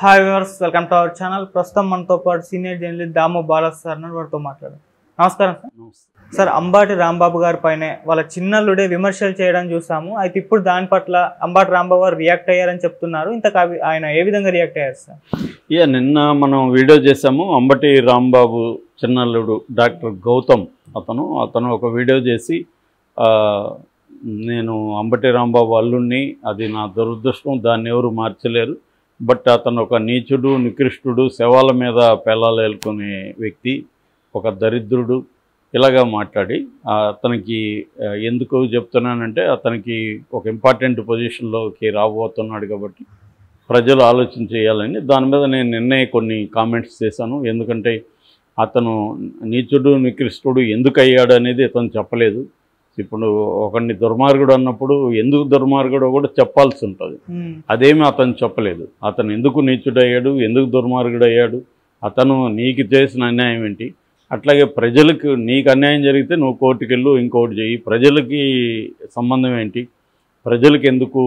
Hi viewers welcome to our channel ప్రస్తుతం మనతో పాటు senior journalist Damu Balas sir ఉన్నారు. వారితో మాట్లాడారు నమస్కారం సార్ సార్ అంబాటి రాంబాబు గారి పైనే వాళ్ళ చిన్నల్లుడే విమర్శలు చేయడం చూసాము అయితే ఇప్పుడు దాని పట్ల అంబాటి రాంబాబు గారు రియాక్ట్ అయ్యారని చెప్తున్నారు ఇంతకు అవి- ఆయన ఏ విధంగా రియాక్ట్ అయ్యారు సార్ ఇక నిన్న మనం వీడియో చేసాము అంబటి రాంబాబు చిన్నల్లుడు డాక్టర్ గౌతమ్ అతను అతను ఒక వీడియో చేసి ఆ, నేను అంబటి రాంబాబు అల్లుడిని అది నా దురదృష్టం దాన్ని ఎవరు మార్చలేరు బట్ అతను ఒక నీచుడు నికృష్టుడు శవాల మీద పెళ్ళాలు ఏలుకునే వ్యక్తి ఒక దరిద్రుడు ఇలాగా మాట్లాడి ఆ, అతనికి ఆ, ఎందుకు చెప్తున్నానంటే అతనికి ఒక ఇంపార్టెంట్ పొజిషన్లోకి రాబోతున్నాడు కాబట్టి ప్రజలు ఆలోచన చేయాలని దాని మీద నేను నిన్నే కొన్ని కామెంట్స్ చేశాను ఎందుకంటే అతను నీచుడు నికృష్టుడు ఎందుకు అయ్యాడు అనేది అతను చెప్పలేదు ఇప్పుడు ఒకడిని దుర్మార్గుడు అన్నప్పుడు ఎందుకు దుర్మార్గుడో కూడా చెప్పాల్సి ఉంటుంది ఉమ్, అదేమి అతను చెప్పలేదు అతను ఎందుకు నీచుడయ్యాడు ఎందుకు దుర్మార్గుడయ్యాడు అతను నీకు చేసిన అన్యాయం ఏంటి అట్లాగే ప్రజలకు నీకు అన్యాయం జరిగితే నువ్వు కోర్టుకి వెళ్ళు ఇంకోటి చెయ్యి ప్రజలకి సంబంధం ఏంటి ప్రజలకు ఎందుకు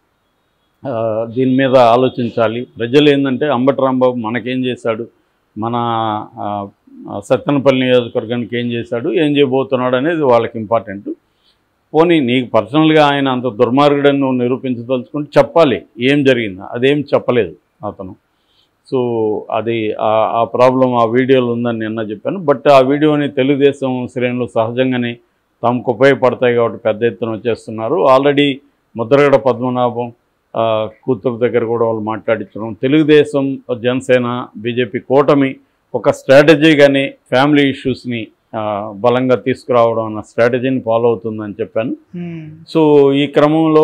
ఆ, దీని మీద ఆలోచించాలి ప్రజలు ఏంటంటే అంబటి రాంబాబు మనకేం చేశాడు మన ఆ, ఆ, సత్తెనపల్లి నియోజకవర్గానికి ఏం చేశాడు ఏం చేయబోతున్నాడు అనేది వాళ్ళకి ఇంపార్టెంట్ పోనీ నీకు పర్సనల్గా ఆయన అంత దుర్మార్గుడని నువ్వు నిరూపించదలుచుకుంటే చెప్పాలి ఏం జరిగింది అదేం చెప్పలేదు అతను సో అది ఆ- ఆ ప్రాబ్లం ఆ వీడియోలో ఉందని నిన్న చెప్పాను బట్ ఆ వీడియోని తెలుగుదేశం శ్రేణులు సహజంగానే తమకు ఉపయోగపడతాయి కాబట్టి పెద్ద ఎత్తున వచ్చేస్తున్నారు ఆల్రెడీ ముద్రగడ పద్మనాభం ఆ, కూతురు దగ్గర కూడా వాళ్ళు మాట్లాడించడం తెలుగుదేశం జనసేన బీజేపీ కూటమి ఒక స్ట్రాటజీగానే ఫ్యామిలీ ఇష్యూస్ని ఆ, బలంగా తీసుకురావడం అన్న స్ట్రాటజీని ఫాలో అవుతుందని చెప్పాను ఉమ్, సో ఈ క్రమంలో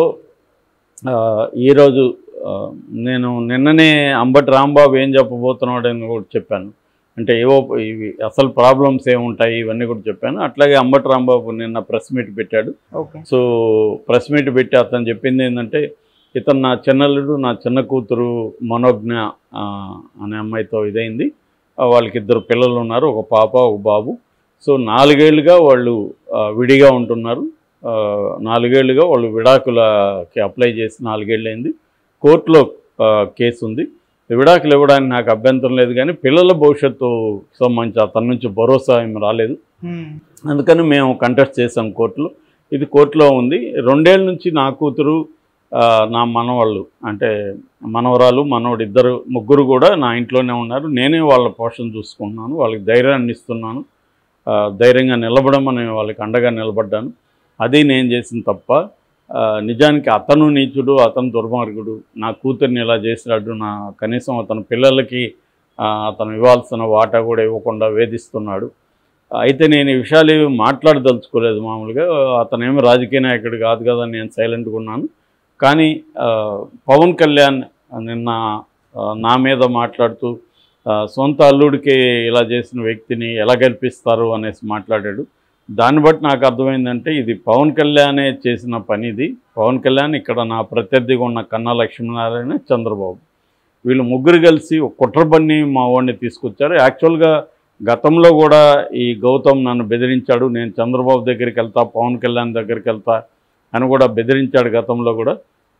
ఆ, ఈరోజు ఆ, నేను నిన్ననే అంబటి రాంబాబు ఏం చెప్పబోతున్నాడని కూడా చెప్పాను అంటే ఏవో ఇవి అసలు ప్రాబ్లమ్స్ ఏముంటాయి ఇవన్నీ కూడా చెప్పాను అట్లాగే అంబటి రాంబాబు నిన్న ప్రెస్ మీట్ పెట్టాడు ఓకే సో ప్రెస్ మీట్ పెట్టి అతను చెప్పింది ఏంటంటే ఇతను నా చిన్నల్లుడు నా చిన్న కూతురు మనోజ్ఞ ఆ, అనే అమ్మాయితో ఇదైంది ఆ, వాళ్ళకి ఇద్దరు పిల్లలు ఉన్నారు ఒక పాప ఒక బాబు సో నాలుగేళ్లుగా వాళ్ళు ఆ, విడిగా ఉంటున్నారు ఆ, నాలుగేళ్లుగా వాళ్ళు విడాకులకి అప్లై చేసి నాలుగేళ్ళు అయింది కోర్టులో ఆ, కేసు ఉంది విడాకులు ఇవ్వడానికి నాకు అభ్యంతరం లేదు కానీ పిల్లల భవిష్యత్తు సంబంధించి అతని నుంచి భరోసా ఏమి రాలేదు ఉమ్, అందుకని మేము కంటెస్ట్ చేసాం కోర్టులో ఇది కోర్టులో ఉంది రెండేళ్ళ నుంచి నా కూతురు ఆ, నా మనవాళ్ళు అంటే మనవరాలు మనవడు ఇద్దరు ముగ్గురు కూడా నా ఇంట్లోనే ఉన్నారు నేనే వాళ్ళ పోషణ చూసుకుంటున్నాను వాళ్ళకి ధైర్యాన్ని ఇస్తున్నాను ఆ, ధైర్యంగా నిలబడమని వాళ్ళకి అండగా నిలబడ్డాను అది నేను చేసిన తప్ప ఆ, నిజానికి అతను నీచుడు అతను దుర్మార్గుడు నా కూతుర్ని ఇలా చేసినాడు నా కనీసం అతని పిల్లలకి ఆ, అతను ఇవ్వాల్సిన వాటా కూడా ఇవ్వకుండా వేధిస్తున్నాడు అయితే నేను ఈ విషయాలు ఏవి మాట్లాడదలుచుకోలేదు మామూలుగా అతను ఏమి రాజకీయ నాయకుడు కాదు కదా నేను సైలెంట్గా ఉన్నాను కానీ ఆ, పవన్ కళ్యాణ్ నిన్న ఆ, నా మీద మాట్లాడుతూ ఆ, సొంత అల్లుడికి ఇలా చేసిన వ్యక్తిని ఎలా గెలిపిస్తారు అనేసి మాట్లాడాడు దాన్ని బట్టి నాకు అర్థమైందంటే ఇది పవన్ కళ్యాణే చేసిన పని ఇది పవన్ కళ్యాణ్ ఇక్కడ నా ప్రత్యర్థిగా ఉన్న కన్నా లక్ష్మీనారాయణ చంద్రబాబు వీళ్ళు ముగ్గురు కలిసి ఒక కుట్రబన్ని మా వాడిని తీసుకొచ్చారు యాక్చువల్గా గతంలో కూడా ఈ గౌతమ్ నన్ను బెదిరించాడు నేను చంద్రబాబు దగ్గరికి వెళ్తా పవన్ కళ్యాణ్ దగ్గరికి వెళ్తా అని కూడా బెదిరించాడు గతంలో కూడా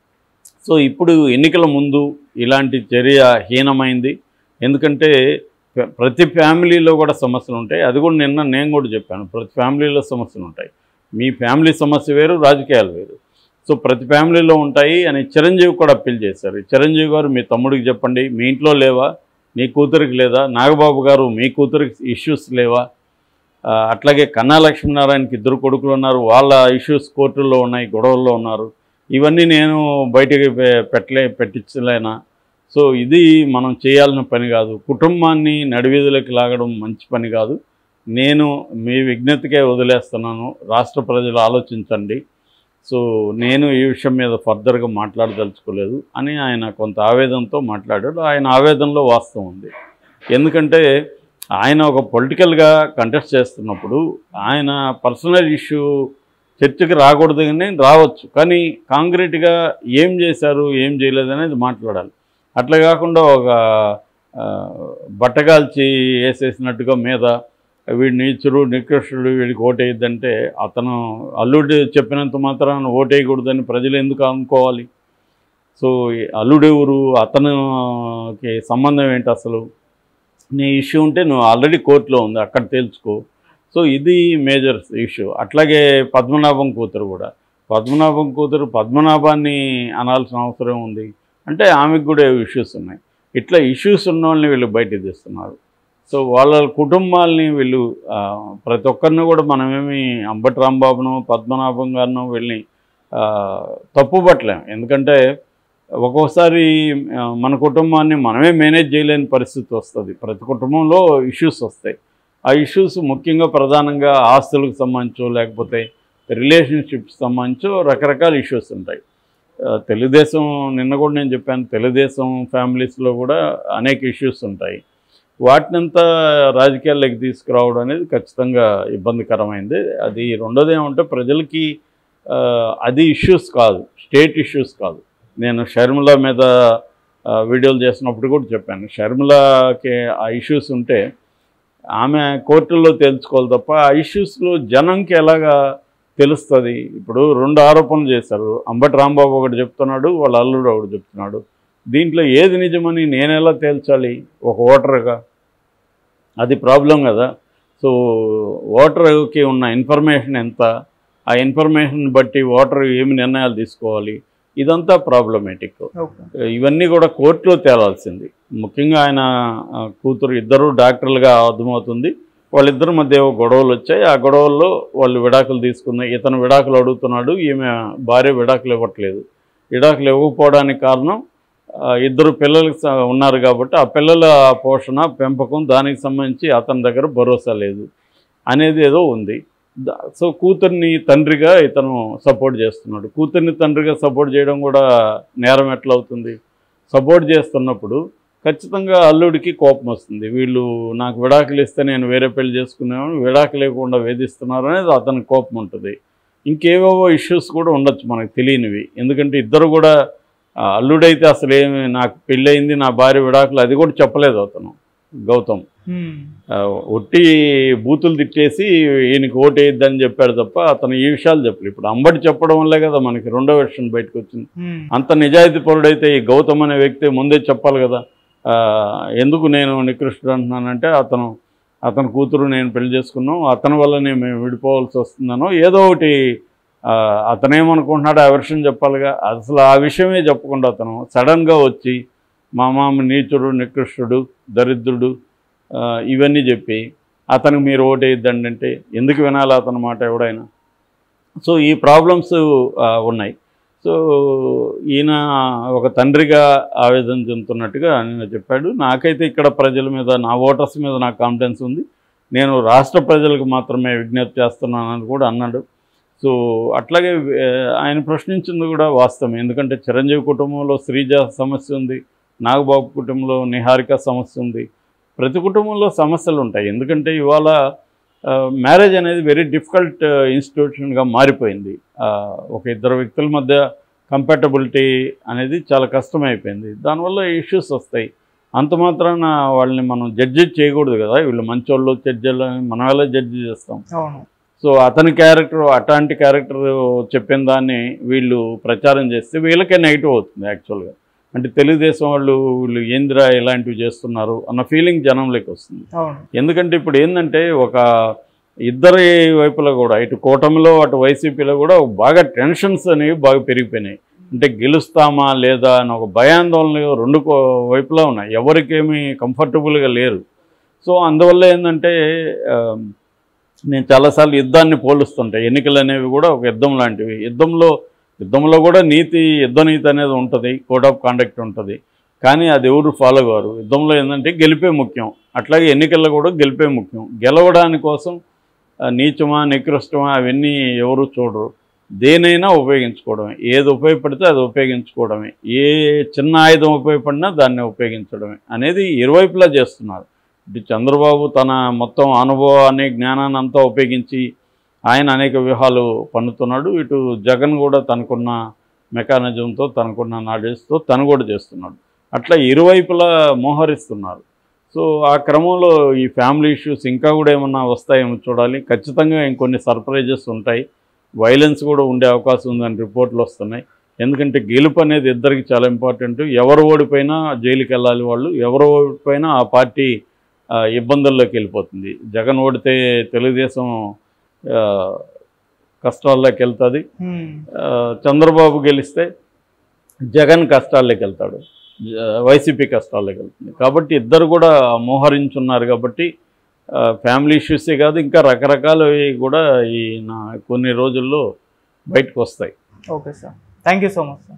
సో ఇప్పుడు ఎన్నికల ముందు ఇలాంటి చర్య హీనమైంది ఎందుకంటే ప్ర- ప్రతి ఫ్యామిలీలో కూడా సమస్యలు ఉంటాయి అది కూడా నిన్న నేను కూడా చెప్పాను ప్రతి ఫ్యామిలీలో సమస్యలు ఉంటాయి మీ ఫ్యామిలీ సమస్య వేరు రాజకీయాలు వేరు సో ప్రతి ఫ్యామిలీలో ఉంటాయి అని చిరంజీవి కూడా అప్పీల్ చేశారు చిరంజీవి గారు మీ తమ్ముడికి చెప్పండి మీ ఇంట్లో లేవా నీ కూతురికి లేదా నాగబాబు గారు మీ కూతురికి ఇష్యూస్ లేవా ఆ, అట్లాగే కన్నా లక్ష్మీనారాయణకి ఇద్దరు కొడుకులు ఉన్నారు వాళ్ళ ఇష్యూస్ కోర్టుల్లో ఉన్నాయి గొడవల్లో ఉన్నారు ఇవన్నీ నేను బయటికి పె- పెట్టలే పెట్టించలేనా సో ఇది మనం చేయాల్సిన పని కాదు కుటుంబాన్ని నడివీధులకి లాగడం మంచి పని కాదు నేను మీ విజ్ఞతకే వదిలేస్తున్నాను రాష్ట్ర ప్రజలు ఆలోచించండి సో నేను ఈ విషయం మీద ఫర్దర్గా మాట్లాడదలుచుకోలేదు అని ఆయన కొంత ఆవేదనతో మాట్లాడాడు ఆయన ఆవేదనలో వాస్తవం ఉంది ఎందుకంటే ఆయన ఒక పొలిటికల్గా కంటెస్ట్ చేస్తున్నప్పుడు ఆయన పర్సనల్ ఇష్యూ చర్చకి రాకూడదు కానీ రావచ్చు కానీ కాంక్రీట్గా ఏం చేశారు ఏం చేయలేదు అనేది మాట్లాడాలి అట్లా కాకుండా ఒక ఆ, బట్టగాల్చి వేసేసినట్టుగా మీద వీడి నీచుడు నికృష్టుడు వీడికి ఓటేయద్దంటే అతను అల్లుడు చెప్పినంత మాత్రాన ఓటేయకూడదని ప్రజలు ఎందుకు అనుకోవాలి సో ఈ అల్లుడెవరు అతనుకి సంబంధం ఏంటి అసలు నీ ఇష్యూ ఉంటే నువ్వు ఆల్రెడీ కోర్టులో ఉంది అక్కడ తేల్చుకో సో ఇది మేజర్ ఇష్యూ అట్లాగే పద్మనాభం కూతురు కూడా పద్మనాభం కూతురు పద్మనాభాన్ని అనాల్సిన అవసరం ఉంది అంటే ఆమెకు కూడా ఇష్యూస్ ఉన్నాయి ఇట్లా ఇష్యూస్ ఉన్న వాళ్ళని వీళ్ళు బయటకు తీస్తున్నారు సో వాళ్ళ కుటుంబాలని వీళ్ళు ఆ, ప్రతి ఒక్కరిని కూడా మనమేమి అంబటి రాంబాబును పద్మనాభం గారిను వీళ్ళని ఆ, తప్పుపట్టలేం ఎందుకంటే ఒక్కోసారి ఆ, మన కుటుంబాన్ని మనమే మేనేజ్ చేయలేని పరిస్థితి వస్తుంది ప్రతి కుటుంబంలో ఇష్యూస్ వస్తాయి ఆ ఇష్యూస్ ముఖ్యంగా ప్రధానంగా ఆస్తులకు సంబంధించో లేకపోతే రిలేషన్షిప్స్ సంబంధించో రకరకాల ఇష్యూస్ ఉంటాయి ఆ, తెలుగుదేశం నిన్న కూడా నేను చెప్పాను తెలుగుదేశం ఫ్యామిలీస్లో కూడా అనేక ఇష్యూస్ ఉంటాయి వాటినంతా రాజకీయాల్లోకి తీసుకురావడం అనేది ఖచ్చితంగా ఇబ్బందికరమైంది అది రెండోది ఏమంటే ప్రజలకి ఆ, అది ఇష్యూస్ కాదు స్టేట్ ఇష్యూస్ కాదు నేను షర్మిల మీద ఆ, వీడియోలు చేసినప్పుడు కూడా చెప్పాను షర్మిలకి ఆ ఇష్యూస్ ఉంటే ఆమె కోర్టుల్లో తేల్చుకోవాలి తప్ప ఆ ఇష్యూస్లో జనంకి ఎలాగా తెలుస్తుంది ఇప్పుడు రెండు ఆరోపణలు చేశారు అంబటి రాంబాబు ఒకటి చెప్తున్నాడు వాళ్ళ అల్లుడు ఒకటి చెప్తున్నాడు దీంట్లో ఏది నిజమని నేను ఎలా తేల్చాలి ఒక ఓటర్గా అది ప్రాబ్లం కదా సో ఓటర్కి ఉన్న ఇన్ఫర్మేషన్ ఎంత ఆ ఇన్ఫర్మేషన్ బట్టి ఓటర్ ఏమి నిర్ణయాలు తీసుకోవాలి ఇదంతా ప్రాబ్లమేటిక్ ఓకే ఇవన్నీ కూడా కోర్టులో తేలాల్సింది ముఖ్యంగా ఆయన ఆ, కూతురు ఇద్దరు డాక్టర్లుగా అర్థమవుతుంది వాళ్ళిద్దరి మధ్య ఏవో గొడవలు వచ్చాయి ఆ గొడవల్లో వాళ్ళు విడాకులు తీసుకున్నారు ఇతను విడాకులు అడుగుతున్నాడు ఈమె భార్య విడాకులు ఇవ్వట్లేదు విడాకులు ఇవ్వకపోవడానికి కారణం ఆ, ఇద్దరు పిల్లలు స- ఉన్నారు కాబట్టి ఆ పిల్లల పోషణ పెంపకం దానికి సంబంధించి అతని దగ్గర భరోసా లేదు అనేది ఏదో ఉంది ద- సో కూతుర్ని తండ్రిగా ఇతను సపోర్ట్ చేస్తున్నాడు కూతుర్ని తండ్రిగా సపోర్ట్ చేయడం కూడా నేరం ఎట్లా అవుతుంది సపోర్ట్ చేస్తున్నప్పుడు ఖచ్చితంగా అల్లుడికి కోపం వస్తుంది వీళ్ళు నాకు విడాకులు ఇస్తే నేను వేరే పెళ్లి చేసుకునేవాడిని విడాకు లేకుండా వేధిస్తున్నారు అనేది అతనికి కోపం ఉంటుంది ఇంకేవేవో ఇష్యూస్ కూడా ఉండొచ్చు మనకు తెలియనివి ఎందుకంటే ఇద్దరు కూడా ఆ, అల్లుడైతే అసలు ఏమి నాకు పెళ్ళయింది నా భార్య విడాకులు అది కూడా చెప్పలేదు అతను గౌతమ్ హ్మ్. ఆ, ఒట్టి బూతులు తిట్టేసి ఈయనకి ఓటేయద్దని చెప్పాడు తప్ప అతను ఈ విషయాలు చెప్పలేదు ఇప్పుడు అంబటి చెప్పడం వల్లే కదా మనకి రెండో వెర్షన్ బయటకు వచ్చింది హ్మ్. అంత నిజాయితీ పరుడైతే ఈ గౌతమ్ అనే వ్యక్తి ముందే చెప్పాలి కదా ఆ, ఎందుకు నేను నికృష్టుడు అంటున్నానంటే అతను అతని కూతురు నేను పెళ్లి చేసుకున్నాం అతని వల్లనే మేము విడిపోవాల్సి వస్తుందనో ఏదో ఒకటి ఆ, అతనేమనుకుంటున్నాడో ఆ విషయం చెప్పాలిగా అసలు ఆ విషయమే చెప్పకుండా అతను సడన్గా వచ్చి మా మామ నీచుడు నికృష్టుడు దరిద్రుడు ఆ, ఇవన్నీ చెప్పి అతనికి మీరు ఓటేయద్దండి అంటే ఎందుకు వినాలి అతని మాట ఎవడైనా సో ఈ ప్రాబ్లమ్స్ ఉన్నాయి సో ఈయన ఒక తండ్రిగా ఆవేదన చెందుతున్నట్టుగా ఆయన చెప్పాడు నాకైతే ఇక్కడ ప్రజల మీద నా ఓటర్స్ మీద నాకు కాన్ఫిడెన్స్ ఉంది నేను రాష్ట్ర ప్రజలకు మాత్రమే విజ్ఞప్తి చేస్తున్నానని కూడా అన్నాడు సో అట్లాగే ఆ, ఆయన ప్రశ్నించింది కూడా వాస్తవం ఎందుకంటే చిరంజీవి కుటుంబంలో శ్రీజ సమస్య ఉంది నాగబాబు కుటుంబంలో నిహారిక సమస్య ఉంది ప్రతి కుటుంబంలో సమస్యలు ఉంటాయి ఎందుకంటే ఇవాళ మ్యారేజ్ అనేది వెరీ డిఫికల్ట్ ఇన్స్టిట్యూషన్గా మారిపోయింది ఆ, ఒక ఇద్దరు వ్యక్తుల మధ్య కంపాటబిలిటీ అనేది చాలా కష్టమైపోయింది దానివల్ల ఇష్యూస్ వస్తాయి అంత మాత్రాన వాళ్ళని మనం జడ్జి చేయకూడదు కదా వీళ్ళు మంచోళ్ళు చెడ్జోళ్ళు అని మనం ఎలా జడ్జి చేస్తాం అవును సో అతని క్యారెక్టర్ అట్లాంటి క్యారెక్టర్ చెప్పిన దాన్ని వీళ్ళు ప్రచారం చేస్తే వీళ్ళకే నెగిటివ్ అవుతుంది యాక్చువల్గా అంటే తెలుగుదేశం వాళ్ళు వీళ్ళు ఏందిరా ఇలాంటివి చేస్తున్నారు అన్న ఫీలింగ్ జనంలోకి వస్తుంది అవును ఎందుకంటే ఇప్పుడు ఏంటంటే ఒక ఇద్దరి వైపులో కూడా ఇటు కూటమిలో అటు వైసీపీలో కూడా బాగా టెన్షన్స్ అనేవి బాగా పెరిగిపోయినాయి అంటే గెలుస్తామా లేదా అని ఒక భయాందోళనలు రెండు కో- వైపులా ఉన్నాయి ఎవరికేమీ కంఫర్టబుల్గా లేరు సో అందువల్ల ఏంటంటే ఆ, నేను చాలాసార్లు యుద్ధాన్ని పోలుస్తుంటాయి ఎన్నికలు అనేవి కూడా ఒక యుద్ధం లాంటివి యుద్ధంలో యుద్ధంలో కూడా నీతి యుద్ధ నీతి అనేది ఉంటుంది కోడ్ ఆఫ్ కాండక్ట్ ఉంటుంది కానీ అది ఎవరు ఫాలో కారు యుద్ధంలో ఏంటంటే గెలిపే ముఖ్యం అట్లాగే ఎన్నికల్లో కూడా గెలిపే ముఖ్యం గెలవడానికి కోసం ఆ, నీచమా నికృష్టమా అవన్నీ ఎవరు చూడరు దేనైనా ఉపయోగించుకోవడమే ఏది ఉపయోగపడితే అది ఉపయోగించుకోవడమే ఏ చిన్న ఆయుధం ఉపయోగపడినా దాన్ని ఉపయోగించడమే అనేది ఇరువైపులా చేస్తున్నారు ఇటు చంద్రబాబు తన మొత్తం అనుభవాన్ని జ్ఞానాన్ని అంతా ఉపయోగించి ఆయన అనేక వ్యూహాలు పన్నుతున్నాడు ఇటు జగన్ కూడా తనకున్న మెకానిజంతో తనకున్న నాలెడ్జ్తో తను కూడా చేస్తున్నాడు అట్లా ఇరువైపులా మోహరిస్తున్నారు సో ఆ క్రమంలో ఈ ఫ్యామిలీ ఇష్యూస్ ఇంకా కూడా ఏమన్నా వస్తాయేమో చూడాలి ఖచ్చితంగా ఇంకొన్ని సర్ప్రైజెస్ ఉంటాయి వైలెన్స్ కూడా ఉండే అవకాశం ఉందని రిపోర్ట్లు వస్తున్నాయి ఎందుకంటే గెలుపు అనేది ఇద్దరికి చాలా ఇంపార్టెంట్ ఎవరు ఓడిపోయినా జైలుకి వెళ్ళాలి వాళ్ళు ఎవరు ఓడిపోయినా ఆ పార్టీ ఆ, ఇబ్బందుల్లోకి వెళ్ళిపోతుంది జగన్ ఓడితే తెలుగుదేశం ఆ, కష్టాల్లోకి వెళ్తుంది ఉమ్, ఆ, చంద్రబాబు గెలిస్తే జగన్ కష్టాల్లోకి వెళ్తాడు జ- వైసీపీ కష్టాల్లోకి వెళ్తుంది కాబట్టి ఇద్దరు కూడా మోహరించున్నారు కాబట్టి ఆ, ఫ్యామిలీ ఇష్యూసే కాదు ఇంకా రకరకాలవి కూడా ఈ నా కొన్ని రోజుల్లో బయటకు వస్తాయి okay sir thank you so much sir